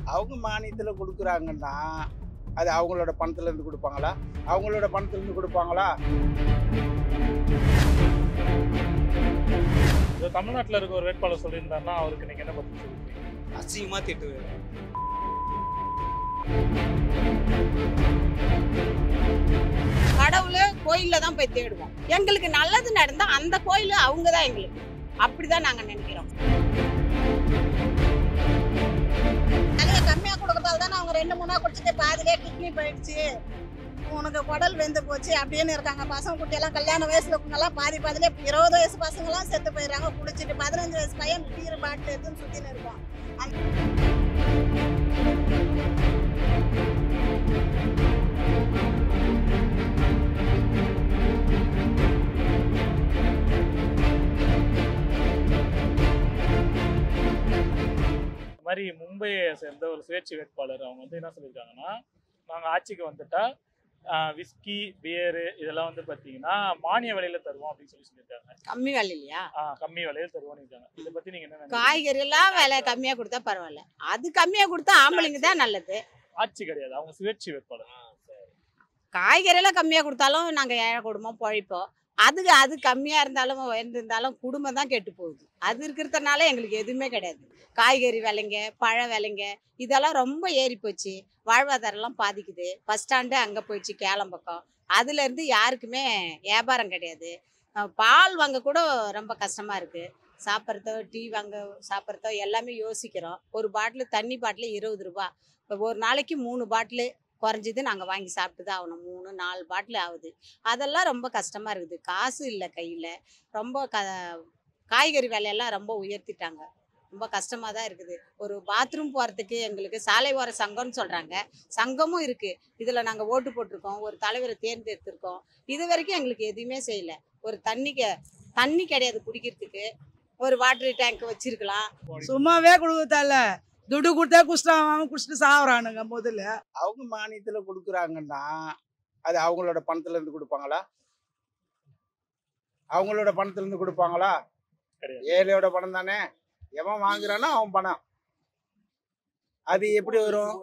அவங்க மானியத்தில் கொடுக்குறாங்கன்னா அது அவங்களோட பணத்துல இருந்து கொடுப்பாங்களா அவங்களோட பணத்துல இருந்து கொடுப்பாங்களா இப்போ தமிழ்நாட்டுல இருக்க ஒரு வேட்பாளர் சொல்லியிருந்தாருன்னா அவருக்கு நீங்க என்ன பதில் சொல்லுவீங்க அசிங்கமா திட்டுவேன் கடவுள் கோயில்ல தான் போய் தேடுவோம் எங்களுக்கு நல்லது நடந்தா அந்த கோயில் அவங்க தான் எங்களுக்கு அப்படிதான் நாங்க நினைக்கிறோம் நிறைய கம்மியா கொடுக்கறதால தான் அவங்க ரெண்டு மூணா குடிச்சிட்டு பாதிலே கிட்னி போயிடுச்சு உனக்கு குடல் வெந்து போச்சு அப்படின்னு இருக்காங்க பசங்க குட்டி எல்லாம் கல்யாண வயசுல இருக்கவங்கலாம் பாதி பாதிலே இருபது வயசு பசங்க எல்லாம் செத்து போயிடுறாங்க குடிச்சிட்டு பதினஞ்சு வயசு பையன் பீர் பாட்டில் எடுத்துன்னு சுத்தின்னு இருக்கான் இந்த மாதிரி மும்பையை சேர்ந்த ஒரு சுயேட்சை வேட்பாளர் அவங்க வந்து என்ன சொல்லியிருக்காங்கன்னா நாங்கள் ஆட்சிக்கு வந்துட்டா விஸ்கி பியரு இதெல்லாம் வந்து பார்த்தீங்கன்னா மானிய விலையில தருவோம் அப்படின்னு சொல்லி சொல்லியிருக்காங்க கம்மி வேலை இல்லையா ஆ, கம்மி விலையில தருவோம்னு இருக்காங்க இதை பத்தி நீங்க என்ன நினைக்கிறீங்க? காய்கறி எல்லாம் விலை கம்மியா கொடுத்தா பரவாயில்ல அது கம்மியா கொடுத்தா ஆம்பளைங்க தான் நல்லது ஆட்சி கிடையாது அவங்க சுயேட்சை வேட்பாளர் காய்கறி எல்லாம் கம்மியா கொடுத்தாலும் நாங்க ஏழை குடும்பம் பொழைப்போம் அதுக்கு அது கம்மியா இருந்தாலும் இருந்தாலும் குடும்பம் தான் கெட்டு போகுது அது இருக்கிறதுனால எங்களுக்கு எதுவுமே கிடையாது காய்கறி விலைங்க பழ விலைங்க இதெல்லாம் ரொம்ப ஏறி போச்சு வாழ்வாதாரம்லாம் பாதிக்குது பஸ் ஸ்டாண்டு அங்கே போயிடுச்சு கேளம் பக்கம் அதுல இருந்து யாருக்குமே வியாபாரம் கிடையாது அஹ் பால் வாங்க கூட ரொம்ப கஷ்டமா இருக்கு சாப்பிட்றதோ டீ வாங்க சாப்பிட்றதோ எல்லாமே யோசிக்கிறோம் ஒரு பாட்டில் தண்ணி பாட்டில் இருபது ரூபா இப்போ ஒரு நாளைக்கு மூணு பாட்டிலு குறைஞ்சது நாங்கள் வாங்கி சாப்பிட்டு தான் ஆகணும் மூணு நாலு பாட்டில் ஆகுது அதெல்லாம் ரொம்ப கஷ்டமாக இருக்குது காசு இல்லை கையில் ரொம்ப க காய்கறி விலையெல்லாம் ரொம்ப உயர்த்திட்டாங்க ரொம்ப கஷ்டமாக தான் இருக்குது ஒரு பாத்ரூம் போகிறதுக்கு எங்களுக்கு சாலை ஓர சங்கம்னு சொல்கிறாங்க சங்கமும் இருக்குது இதில் நாங்கள் ஓட்டு போட்டிருக்கோம் ஒரு தலைவரை தேர்ந்தெடுத்திருக்கோம் இது வரைக்கும் எங்களுக்கு எதுவுமே செய்யலை ஒரு தண்ணிக்கு தண்ணி கிடையாது குடிக்கிறதுக்கு ஒரு வாட்டர் டேங்க் வச்சிருக்கலாம் சும்மாவே கொடுக்கத்தால துட்டு கொடுத்தா குடிச்சிட்டான் அவன் குடிச்சிட்டு சாவுறானுங்க முதல்ல அவங்க மானியத்தில் கொடுக்குறாங்கன்னா அது அவங்களோட பணத்துல இருந்து கொடுப்பாங்களா அவங்களோட பணத்துல இருந்து கொடுப்பாங்களா கிடையாது. ஏழையோட பணம் தானே எவன் வாங்குறானோ அவன் பணம் அது எப்படி வரும்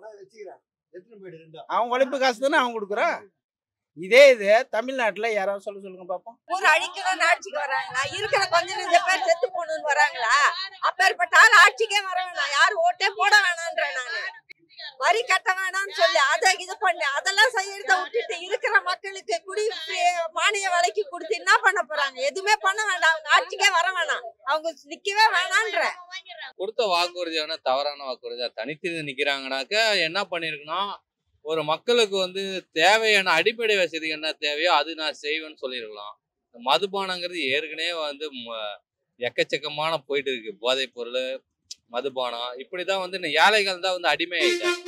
அவன் உழைப்பு காசு தானே அவன் கொடுக்குறான் இதே இது தமிழ்நாட்டுல யாராவது சொல்ல சொல்லுங்க பாப்போம் ஊர் அழிக்கணும்னு ஆட்சிக்கு வராங்களா இருக்கிற கொஞ்ச நெஞ்ச பேர் செத்து போகணும்னு வராங்களா அப்பேற்பட்ட ஆள் ஆட்சிக்கே வர வேணாம் யார் ஓட்டே போட வேணான்றேன் நானு வரி கட்ட வேணாம்னு சொல்லி அதை இது பண்ணு அதெல்லாம் செய்யறத விட்டுட்டு இருக்கிற மக்களுக்கு குடி free- மானிய விலைக்கு கொடுத்து என்ன பண்ண போறாங்க எதுவுமே பண்ண வேண்டாம் அவங்க ஆட்சிக்கே வர வேணாம் அவங்க நிக்கவே வேணான்ற கொடுத்த வாக்குறுதி வேணா தவறான வாக்குறுதியா தனித்து நிக்கிறாங்கனாக்க என்ன பண்ணிருக்கணும் ஒரு மக்களுக்கு வந்து தேவையான அடிப்படை வசதி என்ன தேவையோ அது நான் செய்வேன்னு சொல்லியிருக்கலாம் இந்த மதுபானங்கிறது ஏற்கனவே வந்து ம- எக்கச்சக்கமான போயிட்டு இருக்கு போதைப் பொருள் மதுபானம் இப்படிதான் வந்து இந்த ஏழைகள் தான் வந்து அடிமை ஆயிட்டாங்க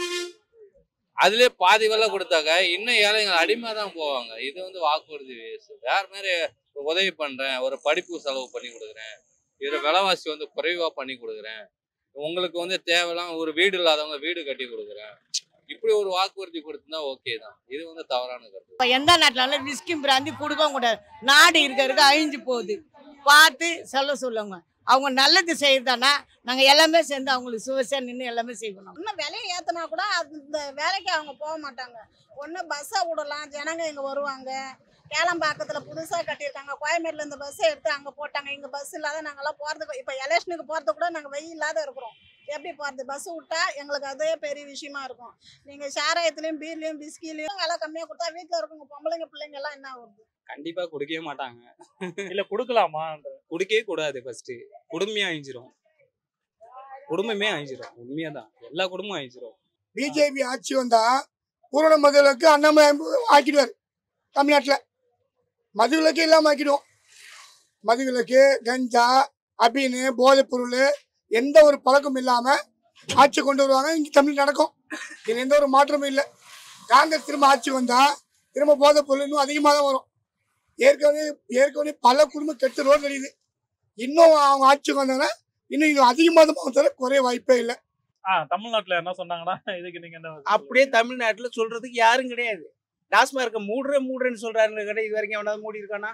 அதுலயே பாதி விலை கொடுத்தாக்க இன்னும் ஏழைகள் அடிமை தான் போவாங்க இது வந்து வாக்குறுதி waste. வேற மாதிரி உதவி பண்றேன் ஒரு படிப்பு செலவு பண்ணி கொடுக்குறேன் இதுல விலைவாசி வந்து குறைவா பண்ணி கொடுக்குறேன் உங்களுக்கு வந்து தேவையில்லாம் ஒரு வீடு இல்லாதவங்க வீடு கட்டி கொடுக்குறேன் இப்படி ஒரு வாக்குறுதி கொடுத்தா ஓகே தான் இது வந்து தவறான கருத்து இப்போ எந்த நாட்டினாலும் விஸ்கி பிராந்தி கொடுக்கவும் கூடாது நாடு இருக்க இருக்க அழிஞ்சு போகுது பார்த்து சொல்ல சொல்லுங்க அவங்க நல்லது செய்யறதானா நாங்கள் எல்லாமே சேர்ந்து அவங்களுக்கு சுவசா நின்று எல்லாமே செய்யணும் இன்னும் விலையை ஏற்றினா கூட அது இந்த வேலைக்கு அவங்க போக மாட்டாங்க ஒன்று பஸ்ஸை விடலாம் ஜனங்க இங்கே வருவாங்க கேளம்பாக்கத்தில் புதுசாக கட்டியிருக்காங்க கோயம்பேட்டில் இந்த பஸ்ஸை எடுத்து அங்கே போட்டாங்க இங்கே பஸ் இல்லாத நாங்கள்லாம் போகிறதுக்கு இப்போ எலெக்ஷனுக்கு போகிறது கூட நாங்கள் வெயில் இல்லாத இருக்கிறோம் எப்படி போகிறது பஸ் விட்டா எங்களுக்கு அதே பெரிய விஷயமா இருக்கும் நீங்கள் சாராயத்துலேயும் பீர்லேயும் பிஸ்கிலையும் விலை கம்மியாக கொடுத்தா வீட்டில் இருக்கவங்க பொம்பளைங்க பிள்ளைங்க எல்லாம் என்ன வருது கண்டிப்பா கொடுக்கவே மாட்டாங்க இல்ல கொடுக்கலாமா கொடுக்கவே கூடாது ஃபர்ஸ்ட் குடும்பமே அழிஞ்சிரும் குடும்பமே அழிஞ்சிரும் உண்மையாதான் எல்லா குடும்பமும் அழிஞ்சிரும் பிஜேபி ஆட்சி வந்தா பூரண மதுவிலக்கு அண்ணாமலை ஆக்கிடுவார் தமிழ்நாட்டில் மதுவிலக்கு இல்லாமல் ஆக்கிடுவோம் மதுவிலக்கு கஞ்சா அபீனு போதைப் பொருள் எந்த ஒரு பழக்கமும் இல்லாமல் ஆட்சி கொண்டு வருவாங்க இங்கே தமிழ் நடக்கும் இதில் எந்த ஒரு மாற்றமும் இல்லை காங்கிரஸ் திரும்ப ஆட்சி வந்தா திரும்ப போதைப் பொருள் இன்னும் அதிகமாக தான் வரும் ஏற்கனவே ஏற்கனவே பல குடும்பம் கெட்டு ரோடு தெரியுது இன்னும் அவங்க ஆட்சிக்கு வந்தாங்கன்னா இன்னும் இது அதிகமாக தான் தவிர குறைய வாய்ப்பே இல்லை ஆ தமிழ்நாட்டுல என்ன சொன்னாங்கன்னா இதுக்கு நீங்க என்ன பதில் அப்படியே தமிழ்நாட்டுல சொல்றதுக்கு யாரும் கிடையாது டாஸ்மார்க்க மூடுற மூடுறேன்னு சொல்றாரு கடை இது வரைக்கும் எவனாவது மூடி இருக்கானா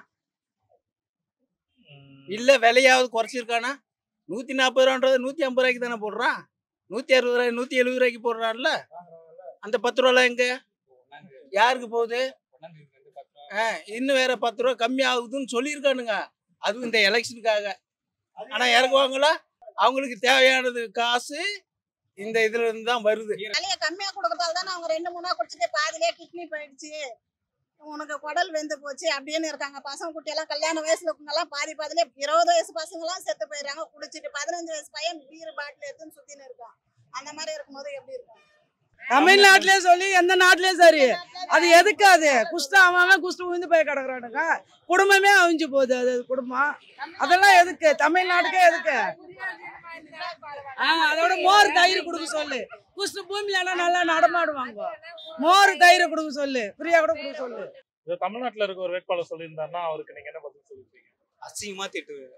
சொல்லுவீங்க? ம், இல்ல விலையாவது குறைச்சிருக்கானா நூத்தி நாற்பது ரூபான்றது நூத்தி ஐம்பது ரூபாய்க்கு தானே போடுறான் நூற்றி அறுபது ரூபாய் நூற்றி எழுபது ரூபாய்க்கு போடுறான்ல அந்த பத்து ரூபாலாம் எங்க யாருக்கு போகுது ஆ இன்னும் வேற பத்து ரூபா கம்மி ஆகுதுன்னு சொல்லியிருக்கானுங்க அதுவும் இந்த எலெக்ஷனுக்காக ஆனால் இறக்குவாங்களா அவங்களுக்கு தேவையானது காசு இந்த இதுல இருந்து தான் வருது விலையை கம்மியா கொடுக்கறதால தானே அவங்க ரெண்டு மூணா குடிச்சிட்டு பாதிலே கிட்னி போயிடுச்சு உனக்கு குடல் வெந்து போச்சு அப்படின்னு இருக்காங்க பசங்க குட்டி எல்லாம் கல்யாண வயசுல இருக்கவங்க எல்லாம் பாதி பாதிலே இருபது வயசு பசங்க எல்லாம் செத்து போயிடுறாங்க குடிச்சிட்டு பதினஞ்சு வயசு பையன் பீர் பாட்டில் எடுத்துன்னு சுத்தின்னு இருக்கான் அந்த மாதிரி இருக்கும்போது எப்படி இருக்கும் தமிழ்நாட்டிலே சொல்லி எந்த நாட்டிலயும் சரி அது எதுக்கு அது குஷ்ட அவன் குஷ்ட உயிந்து போய் கிடக்குறானுங்க குடும்பமே அழிஞ்சு போகுது அது குடும்பம் அதெல்லாம் எதுக்கு தமிழ்நாட்டுக்கே எதுக்கு ஆ, அதோட மோர் தயிர் கொடுக்க சொல்லு குஷ்ட பூமியில எல்லாம் நல்லா நடமாடுவாங்க மோர் தயிர் கொடுக்க சொல்லு ஃப்ரீயா கூட கொடுக்க சொல்லு இது தமிழ்நாட்டுல இருக்க ஒரு வேட்பாளர் சொல்லியிருந்தாருன்னா அவருக்கு நீங்க என்ன பதில் சொல்லிருப்பீங்க அசிங்கமா திட்டுவேன்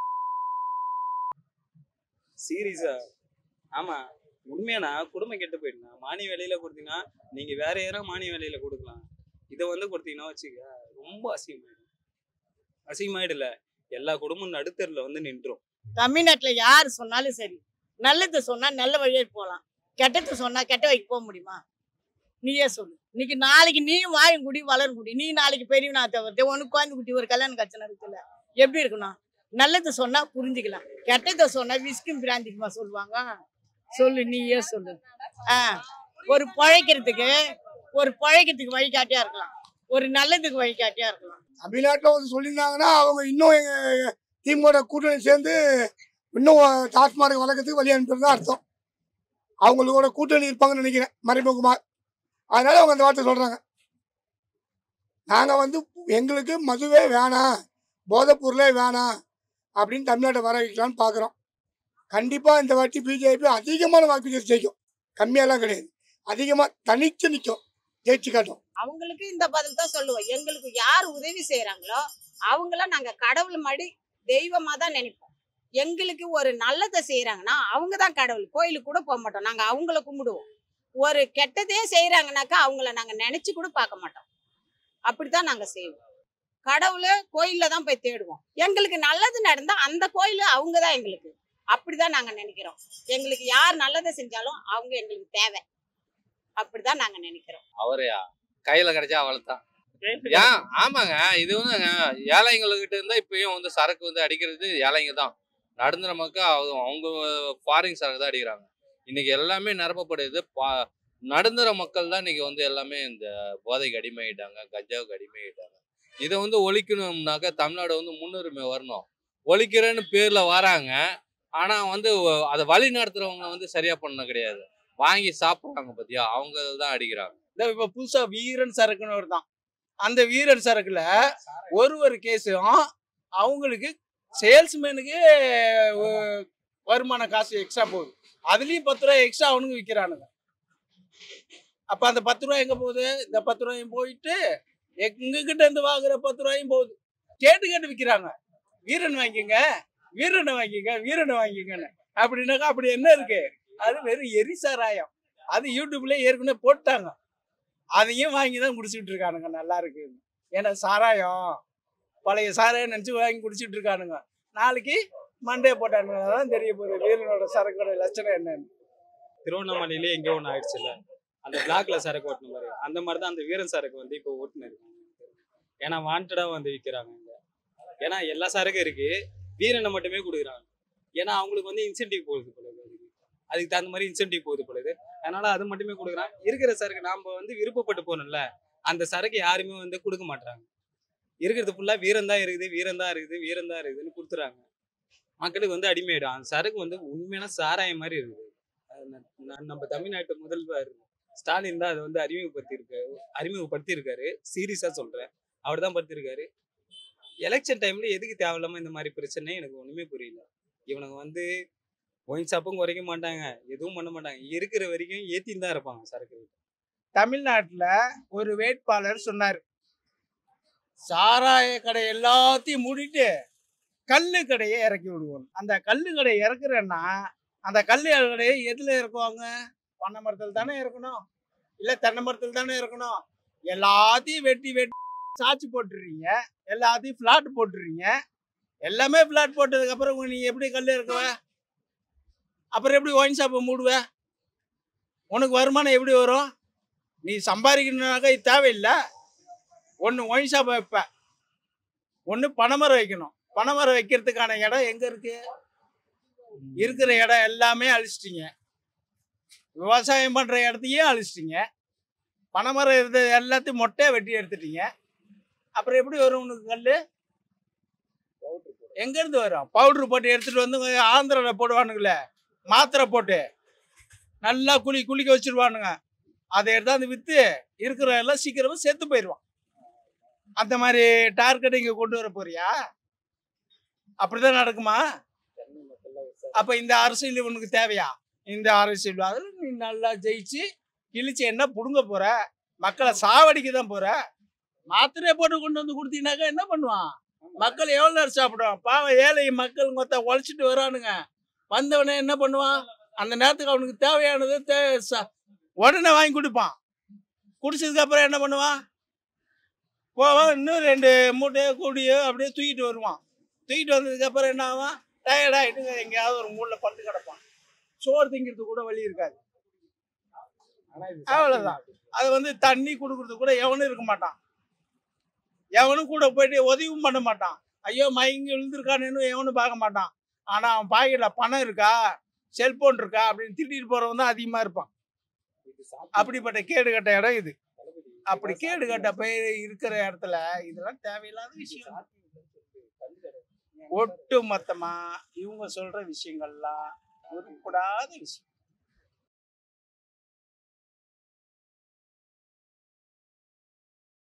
சீரியஸா ஆமா உண்மையானா குடும்பம் கெட்டு போயிடுனா மானிய வேலையில கொடுத்தீங்கன்னா நீங்க வேற யாரோ மானிய வேலையில கொடுக்கலாம் இதை வந்து கொடுத்தீங்கன்னா வச்சுக்க ரொம்ப அசிங்கமாயிடும் அசிங்கமாயிடல எல்லா குடும்பம் நடுத்தரில் வந்து நின்றும் தமிழ்நாட்டுல யார் சொன்னாலும் சரி நல்லது சொன்னா நல்ல வழியே போகலாம் கெட்டது சொன்னா கெட்ட வழிக்கு போக முடியுமா நீயே சொல்லு இன்னைக்கு நாளைக்கு நீ வாயும் குடி வளரும் குடி நீ நாளைக்கு பெரியவனா தவிர்த்து உனக்கு குழந்தை குட்டி ஒரு கல்யாண கச்சனை இருக்குல்ல எப்படி இருக்கணும் நல்லது சொன்னா புரிஞ்சுக்கலாம் கெட்டதை சொன்னா விஸ்கும் பிராந்திக்குமா சொல்லுவாங்க சொல்லு நீயே சொல்லு ஆ ஒரு பழைக்கிறதுக்கு ஒரு பழைக்கிறதுக்கு வழிகாட்டியா இருக்கலாம் ஒரு நல்லதுக்கு வழிகாட்டியா இருக்கலாம் தமிழ்நாட்டில் வந்து சொல்லியிருந்தாங்கன்னா அவங்க இன்னும் எங்கள் திமுக கூட்டணி சேர்ந்து இன்னும் டாஸ்மார்க் வழக்கத்துக்கு வழி அனுப்புறது தான் அர்த்தம் அவங்களோட கூட்டணி இருப்பாங்கன்னு நினைக்கிறேன் மறைமுகமாக அதனால அவங்க அந்த வார்த்தை சொல்கிறாங்க நாங்கள் வந்து எங்களுக்கு மதுவே வேணாம் போதைப் பொருளே வேணாம் அப்படின்னு தமிழ்நாட்டை வர வைக்கலாம்னு பார்க்குறோம் கண்டிப்பாக இந்த வாட்டி பிஜேபி அதிகமான வாக்கு ஜெயிக்கும் கம்மியாலாம் கிடையாது அதிகமாக தனிச்சு நிற்கும் ஜெயிச்சு காட்டும் அவங்களுக்கு இந்த பதில் தான் சொல்லுவோம் எங்களுக்கு யார் உதவி செய்யறாங்களோ அவங்கள நாங்க கடவுள் மாதிரி தெய்வமா தான் நினைப்போம் எங்களுக்கு ஒரு நல்லதை செய்யறாங்கன்னா அவங்க தான் கடவுள் கோயிலுக்கு கூட போக மாட்டோம் நாங்க அவங்கள கும்பிடுவோம் ஒரு கெட்டதே செய்யறாங்கனாக்கா அவங்கள நாங்க நினைச்சு கூட பார்க்க மாட்டோம் அப்படித்தான் நாங்க செய்வோம் கடவுளை கோயில்ல தான் போய் தேடுவோம் எங்களுக்கு நல்லது நடந்தா அந்த கோயில் அவங்க தான் எங்களுக்கு அப்படிதான் நாங்க நினைக்கிறோம் எங்களுக்கு யார் நல்லதை செஞ்சாலும் அவங்க எங்களுக்கு தேவை அப்படிதான் நாங்க நினைக்கிறோம் அவரையா கையில கிடைச்சா அவ்வளவுதான் ஏன் ஆமாங்க இது வந்து ஏழைங்கள்கிட்ட இருந்தா இப்பயும் வந்து சரக்கு வந்து அடிக்கிறது ஏழைங்க தான் நடுந்துற மக்கள் அவங்க- அவங்க ஃபாரின் சரக்கு தான் அடிக்கிறாங்க இன்னைக்கு எல்லாமே நிரப்பப்படுது பா நடுந்துற மக்கள் தான் இன்னைக்கு வந்து எல்லாமே இந்த போதைக்கு அடிமையிட்டாங்க கஞ்சாவுக்கு அடிமையிட்டாங்க இதை வந்து ஒழிக்கணும்னாக்கா தமிழ்நாடு வந்து முன்னுரிமை வரணும் ஒழிக்கிறேன்னு பேர்ல வராங்க ஆனா வந்து ஒ- அதை வழி நடத்துறவங்க வந்து சரியா பண்ண கிடையாது வாங்கி சாப்பிடுறாங்க பத்தியா அவங்க தான் அடிக்கிறாங்க இந்த இப்ப புதுசா வீரன் சரக்குன்னு வருதான் அந்த வீரன் சரக்குல ஒரு ஒரு கேஸும் அவங்களுக்கு சேல்ஸ்மேனுக்கு வருமான காசு எக்ஸ்ட்ரா போகுது அதுலயும் பத்து ரூபாய் எக்ஸ்ட்ரா அவனுங்க விற்கிறானுங்க அப்ப அந்த பத்து ரூபாய் எங்க போகுது இந்த பத்து ரூபாயும் போயிட்டு எங்க கிட்ட இருந்து வாங்குற பத்து ரூபாயும் போகுது கேட்டு கேட்டு விற்கிறாங்க வீரன் வாங்கிங்க வீரனை வாங்கிங்க வீரனை வாங்கிங்கன்னு அப்படின்னாக்கா அப்படி என்ன இருக்கு அது வெறும் எரிசாராயம் அது யூடியூப்ல ஏற்கனவே போட்டாங்க அதையும் வாங்கி தான் குடிச்சிட்டு இருக்கானுங்க நல்லா இருக்கு ஏன்னா சாராயம் பழைய சாராயம் நினச்சி வாங்கி குடிச்சிட்டு இருக்கானுங்க நாளைக்கு மண்டே போட்டானுங்க தான் தெரிய போகுது வீரனோட சரக்கோட லட்சணம் என்னன்னு திருவண்ணாமலையிலே எங்கேயோ ஒன்று ஆயிடுச்சுல்ல அந்த பிளாக்ல சரக்கு ஓட்டின மாதிரி அந்த மாதிரி தான் அந்த வீரன் சரக்கு வந்து இப்போ ஓட்டுனு ஏன்னா வாண்டடா வந்து விற்கிறாங்க இங்க ஏன்னா எல்லா சரக்கும் இருக்கு வீரனை மட்டுமே கொடுக்குறாங்க ஏன்னா அவங்களுக்கு வந்து இன்சென்டிவ் போகுது போல இருக்கு அதுக்கு அதுக்கு தகுந்த மாதிரி இன்சென்டிவ் போகுது போல இது அதனால அது மட்டுமே கொடுக்குறான் இருக்கிற சரக்கு நாம வந்து விருப்பப்பட்டு போகணும்ல அந்த சரக்கு யாருமே வந்து கொடுக்க மாட்டாங்க இருக்கிறது ஃபுல்லா வீரம் தான் இருக்குது வீரம் தான் இருக்குது வீரம் தான் இருக்குதுன்னு கொடுத்துறாங்க மக்களுக்கு வந்து அடிமையிடும் அந்த சரக்கு வந்து உண்மையான சாராயம் மாதிரி இருக்குது அது ந- ந- நம்ம தமிழ்நாட்டு முதல்வர் ஸ்டாலின் தான் அதை வந்து அறிமுகப்படுத்தியிருக்காரு அறிமுகப்படுத்தியிருக்காரு சீரியஸா சொல்றேன் அவர் தான் படுத்திருக்காரு எலெக்ஷன் டைம்ல எதுக்கு தேவையில்லாம இந்த மாதிரி பிரச்சனை எனக்கு ஒண்ணுமே புரியல இவனுங்க வந்து ஒயின் ஷாப்பும் குறைக்க மாட்டாங்க எதுவும் பண்ண மாட்டாங்க இருக்கிற வரைக்கும் ஏத்தின்னு தான் இருப்பாங்க சரக்கு தமிழ்நாட்டுல ஒரு வேட்பாளர் சொன்னார் சாராய கடை எல்லாத்தையும் மூடிட்டு கல்லு கடையை இறக்கி விடுவோம் அந்த கல்லு கடையை இறக்குறேன்னா அந்த கல்லு கடையை எதுல இறக்குவாங்க பனை மரத்தில் தானே இருக்கணும் இல்ல தென்னை மரத்தில் தானே இருக்கணும் எல்லாத்தையும் வெட்டி வெட்டி சாட்சி போட்டுறீங்க எல்லாத்தையும் பிளாட் போட்டுறீங்க எல்லாமே பிளாட் போட்டதுக்கு அப்புறம் நீ எப்படி கல் இறக்குவ அப்புறம் எப்படி ஒயின் ஷாப்பை மூடுவ உனக்கு வருமானம் எப்படி வரும் நீ சம்பாதிக்கணுனாக்கா இது தேவையில்லை ஒன்று ஒயின் ஷாப்பை வைப்ப ஒன்று பனைமரம் வைக்கணும் பனைமரம் வைக்கிறதுக்கான இடம் எங்கே இருக்கு இருக்கிற இடம் எல்லாமே அழிச்சிட்டீங்க விவசாயம் பண்ணுற இடத்தையும் அழிச்சிட்டீங்க பனைமரம் இருந்த எல்லாத்தையும் மொட்டையாக வெட்டி எடுத்துட்டீங்க அப்புறம் எப்படி வரும் உனக்கு கல் எங்கேருந்து வரும் பவுட்ரு போட்டு எடுத்துகிட்டு வந்து ஆந்திராவில் போடுவானுங்களே மாத்திரை போட்டு நல்லா குளி குளிக்க வச்சிருவானுங்க அதை எடுத்தாந்து விற்று இருக்கிற எல்லாம் சீக்கிரமா செத்து போயிடுவான் அந்த மாதிரி டார்கெட் இங்கே கொண்டு வர போறியா அப்படிதான் நடக்குமா அப்ப இந்த அரசியல் உனக்கு தேவையா இந்த அரசியல் அதில் நீ நல்லா ஜெயிச்சு கிழிச்சு என்ன புடுங்க போற மக்களை சாவடிக்க தான் போற மாத்திரையை போட்டு கொண்டு வந்து கொடுத்தீங்கன்னாக்கா என்ன பண்ணுவான் மக்கள் எவ்வளோ நேரம் சாப்பிடுவான் பாவம் ஏழை மக்கள் மொத்த உழைச்சிட்டு வரானுங்க வந்தவனே என்ன பண்ணுவான் அந்த நேரத்துக்கு அவனுக்கு தேவையானது தே ச- உடனே வாங்கி கொடுப்பான் குடிச்சதுக்கு அப்புறம் என்ன பண்ணுவான் போவான் இன்னும் ரெண்டு மூட்டையோ கூடியோ அப்படியே தூக்கிட்டு வருவான் தூக்கிட்டு வந்ததுக்கு அப்புறம் என்ன ஆவான் டயர்ட் ஆகிட்டு எங்கேயாவது ஒரு மூலைல படுத்து கிடப்பான் சோறு திங்கிறதுக்கு கூட வழி இருக்காது அவ்வளவுதான் அது வந்து தண்ணி கொடுக்கறதுக்கு கூட எவனும் இருக்க மாட்டான் எவனும் கூட போயிட்டு உதவியும் பண்ண மாட்டான் ஐயோ மயங்கி விழுந்திருக்கானேன்னு எவனும் பார்க்க மாட்டான் ஆனா அவன் பாக்கெட்ல பணம் இருக்கா செல்போன் இருக்கா அப்படின்னு திட்டிட்டு போறவன் தான் அதிகமா இருப்பான் அப்படிப்பட்ட கேடு கட்ட இடம் இது அப்படி கேடு கட்ட போய் இருக்கிற இடத்துல இதெல்லாம் தேவையில்லாத விஷயம் ஒட்டு மொத்தமா இவங்க சொல்ற விஷயங்கள்லாம் உருப்படாத விஷயம்